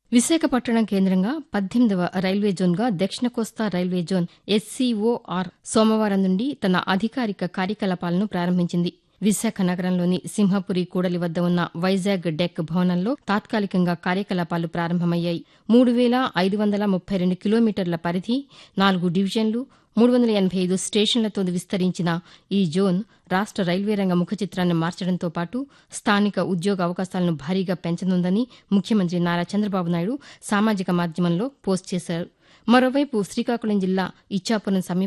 విశాఖపట్టణం కేంద్రంగా పద్దెనిమిదవ రైల్వే జోన్గా దక్షిణ కోస్తా రైల్వే జోన్ ఎస్సీఓఆర్ సోమవారం నుండి తన అధికారిక కార్యకలాపాలను ప్రారంభించింది విశాఖ నగరంలోని సింహపురి కూడలి వద్ద ఉన్న వైజాగ్ డెక్ భవనంలో తాత్కాలికంగా కార్యకలాపాలు ప్రారంభమయ్యాయి మూడు వేల ఐదు వందల ముప్పై రెండు కిలోమీటర్ల పరిధి నాలుగు డివిజన్లు మూడు వందల ఎనభై ఐదు స్టేషన్లతో విస్తరించిన ఈ జోన్ రాష్ట రైల్వే రంగ ముఖ చిత్రాన్ని మార్చడంతో పాటు స్థానిక ఉద్యోగ అవకాశాలను భారీగా పెంచనుందని ముఖ్యమంత్రి నారా చంద్రబాబు నాయుడు సామాజిక మాధ్యమంలో పోస్ట్ చేశారు మరోవైపు శ్రీకాకుళం జిల్లా ఇచ్చాపురం సమీప